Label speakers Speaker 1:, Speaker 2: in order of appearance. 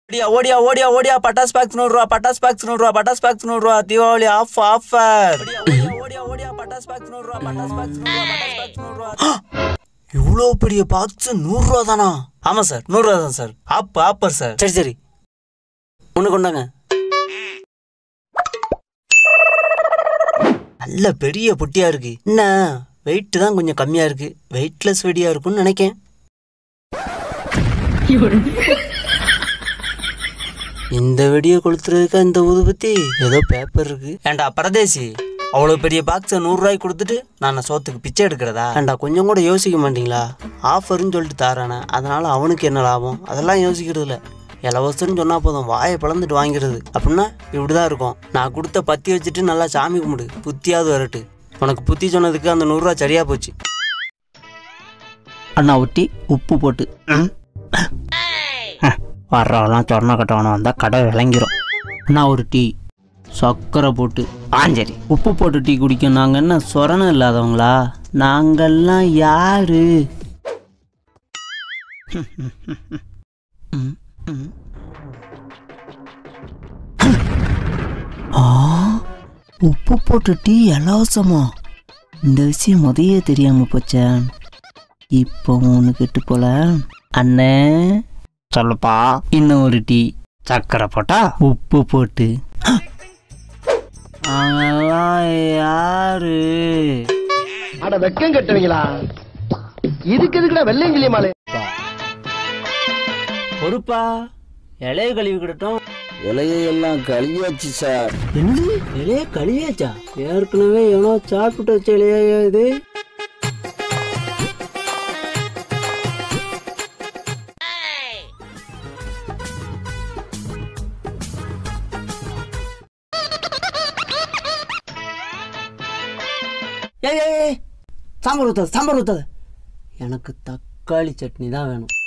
Speaker 1: ஓடியா ஓடியா ஓடியா ஓடியா பட்டாஸ் பாக்ஸ் நூறுரூவா பட்டாஸ் பாக்ஸ் நூறுரூவா பட்டாஸ் பாக்ஸ் நூறுரூவா தீபாவளி ஆஃப் ஆஃபர் ஓடியா ஓடியா பட்டாஸ் பாக்ஸ் நூறுரூவா பட்டாஸ் பாக்ஸ் நூறுரூவா பட்டாஸ் பாக்ஸ் நூறுரூவா இவ்வளோ பெரிய பாக்ஸ் நூறுரூவா தானா ஆமாம் சார் நூறுரூவா தான் சார் ஆப் ஆப்பர் சார் சரி சரி ஒன்று கொண்டாங்க நல்ல பெரிய பொட்டியா இருக்கு என்ன வெயிட் தான் கொஞ்சம் கம்மியா இருக்கு வெயிட்லெஸ் வெடியா இருக்கும்னு நினைக்கேன் இந்த வெடியை கொளுத்துறதுக்கா இந்த ஊதுபத்தி ஏதோ பேப்பர் இருக்கு ஏண்டா பரதேசி அவ்வளோ பெரிய பாக்ஸை நூறுரூவாய்க்கு கொடுத்துட்டு நான் சோத்துக்கு பிச்சை எடுக்கிறதா ஏண்டா கொஞ்சம் கூட யோசிக்க மாட்டீங்களா ஆஃபர்னு சொல்லிட்டு தாரானே அதனால அவனுக்கு என்ன லாபம் அதெல்லாம் யோசிக்கிறது இல்லை இலவசம்னு சொன்னா போதும் வாயை பிளந்துட்டு வாங்கிறது அப்படின்னா இப்படிதான் இருக்கும் நான் கொடுத்த பத்தி வச்சுட்டு நல்லா சாமி கும்பிடு புத்தியாவது வரட்டு உனக்கு புத்தி சொன்னதுக்கு அந்த நூறுரூவா சரியா போச்சு
Speaker 2: அண்ணா ஒட்டி உப்பு போட்டு ம். வர்றவெல்லாம் சொன்ன கட்டவனம் வந்தால் கடை விளங்கிரும் அண்ணா ஒரு டீ சர்க்கரை போட்டு ஆ சரி உப்பு போட்டு டீ குடிக்க நாங்கள் என்ன சொரணம் இல்லாதவங்களா நாங்கெல்லாம் யாரு ம், ம். ஆ உப்பு போட்டு டீ இலவசமா இந்த விஷயம் முதையே தெரியாம போச்சே இப்போ ஒன்று கெட்டு போல அண்ணே சொல்லுப்பா இன்னும் ஒரு டீ சர்க்கரை போட்டா உப்பு போட்டு அவங்கெல்லாம் யாரு
Speaker 3: அட வெக்கம் கட்டுவீங்களா இதுக்கு எதுக்குடா வெள்ளையங்கிலி மாலை
Speaker 1: பொறுப்பா இலைய கழுவி கிடட்டும்
Speaker 4: இலையெல்லாம் கழுவியாச்சு சார்
Speaker 1: என்னது இலைய கழுவியாச்சா ஏற்கனவே எவனோ சாப்பிட்டு வச்ச இலையா இது ஏய் ஏய், ஏய் சாம்பார் ஊத்தாத சாம்பார் ஊத்தாத எனக்கு தக்காளி சட்னி தான் வேணும்